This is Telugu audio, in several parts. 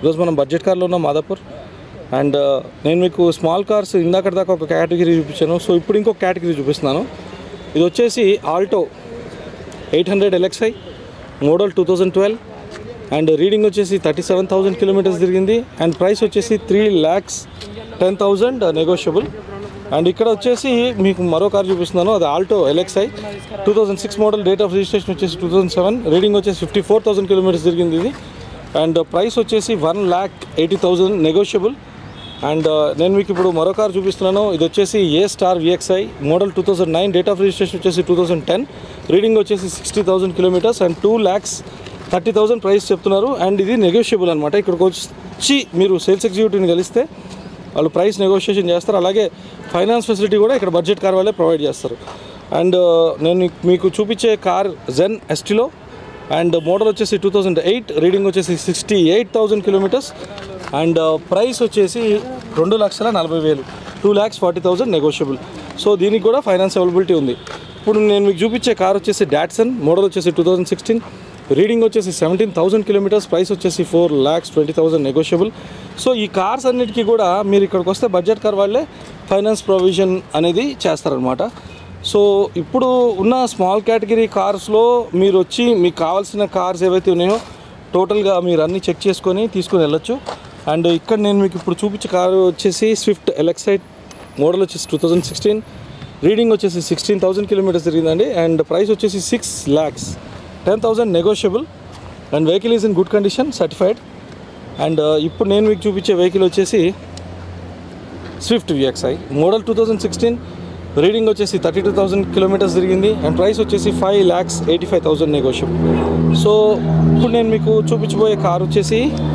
ఈరోజు మనం బడ్జెట్ కార్లో ఉన్నాం మాదాపూర్ అండ్ నేను మీకు స్మాల్ కార్స్ ఇందాక దాకా ఒక కేటగిరీ చూపించాను సో ఇప్పుడు ఇంకొక కేటగిరీ చూపిస్తున్నాను ఇది వచ్చేసి Alto eight hundred LXI model two thousand twelve and reading వచ్చేసి థర్టీ సెవెన్ థౌసండ్ కిలోమీటర్స్ తిరిగింది అండ్ ప్రైస్ వచ్చేసి three lakhs ten thousand negotiable and ఇక్కడ వచ్చేసి మీకు మరో కార్ చూపిస్తున్నాను అది Alto LXI two thousand six model date of registration వచ్చేసి టూ థౌజండ్ సెవెన్ రీడింగ్ వచ్చేసి ఫిఫ్టీ ఫోర్ థౌసండ్ కిలోమీటర్స్ తిరిగింది ఇది అండ్ ప్రైస్ వచ్చేసి one lakh eighty thousand negotiable and నేను మీకు ఇప్పుడు మరో కార్ చూపిస్తున్నాను ఇది వచ్చేసి A star VXI model two thousand nine date of registration వచ్చేసి టూ థౌసండ్ టెన్ రీడింగ్ వచ్చేసి sixty thousand kilometers and two lakhs thirty thousand price చెప్తున్నారు అండ్ ఇది నెగోషియబుల్ అనమాట ఇక్కడికి వచ్చి మీరు సేల్స్ ఎగ్జిక్యూటివ్ని కలిస్తే వాళ్ళు ప్రైస్ నెగోషియేషన్ చేస్తారు అలాగే ఫైనాన్స్ ఫెసిలిటీ కూడా ఇక్కడ బడ్జెట్ కార్ వాళ్ళే ప్రొవైడ్ చేస్తారు అండ్ నేను మీకు చూపించే కార్ జెన్ ఎస్టీలో అండ్ మోడల్ వచ్చేసి టూ థౌజండ్ ఎయిట్ రీడింగ్ వచ్చేసి sixty eight thousand kilometers and price వచ్చేసి రెండు లక్షల నలభై వేలు two lakhs forty thousand negotiable so దీనికి కూడా ఫైనాన్స్ అవైలబిలిటీ ఉంది ఇప్పుడు నేను మీకు చూపించే కార్ వచ్చేసి డాట్సన్ మోడల్ వచ్చేసి టూ థౌజండ్ సిక్స్టీన్ రీడింగ్ వచ్చేసి సెవెంటీన్ థౌసండ్ కిలోమీటర్స్ ప్రైస్ వచ్చేసి four lakhs twenty thousand negotiable so ఈ కార్స్ అన్నిటికీ కూడా మీరు ఇక్కడికి వస్తే బడ్జెట్ కార్ వాళ్ళే ఫైనాన్స్ ప్రొవిజన్ అనేది చేస్తారనమాట సో ఇప్పుడు ఉన్న స్మాల్ కేటగిరీ కార్స్లో మీరు వచ్చి మీకు కావాల్సిన కార్స్ ఏవైతే ఉన్నాయో టోటల్గా మీరు అన్నీ చెక్ చేసుకొని తీసుకొని వెళ్ళొచ్చు అండ్ ఇక్కడ నేను మీకు ఇప్పుడు చూపించే కారు వచ్చేసి స్విఫ్ట్ ఎలక్సైట్ మోడల్ వచ్చేసి టూ థౌజండ్ సిక్స్టీన్ రీడింగ్ వచ్చేసి సిక్స్టీన్ థౌసండ్ కిలోమీటర్స్ తిరిగిందండి అండ్ ప్రైస్ వచ్చేసి six lakhs ten thousand negotiable and vehicle is in good condition certified and ఇప్పుడు నేను మీకు చూపించే వెహికల్ వచ్చేసి Swift VXI model two thousand sixteen reading వచ్చేసి థర్టీ టూ థౌసండ్ కిలోమీటర్స్ తిరిగింది అండ్ ప్రైస్ వచ్చేసి five lakhs eighty five thousand negotiable so ఇప్పుడు నేను మీకు చూపించబోయే కార్ వచ్చేసి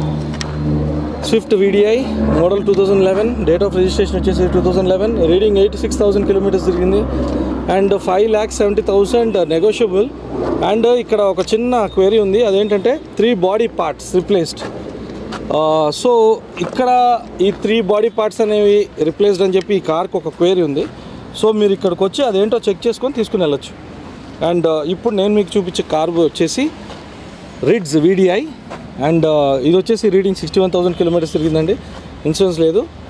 Swift VDI model two thousand eleven date of registration వచ్చేసి two thousand eleven reading eighty six thousand kilometers తిరిగింది and five lakhs seventy thousand negotiable and ఇక్కడ ఒక చిన్న క్వెరీ ఉంది అదేంటంటే three body parts replaced so ఇక్కడ ఈ త్రీ బాడీ పార్ట్స్ అనేవి రిప్లేస్డ్ అని చెప్పి ఈ కార్కి ఒక క్వేరీ ఉంది సో మీరు ఇక్కడికి వచ్చి అదేంటో చెక్ చేసుకొని తీసుకుని వెళ్ళొచ్చు అండ్ ఇప్పుడు నేను మీకు చూపించే కార్ వచ్చేసి రిడ్స్ వీడిఐ అండ్ ఇది వచ్చేసి reading sixty one thousand kilometers తిరిగిందండి ఇన్సూరెన్స్ లేదు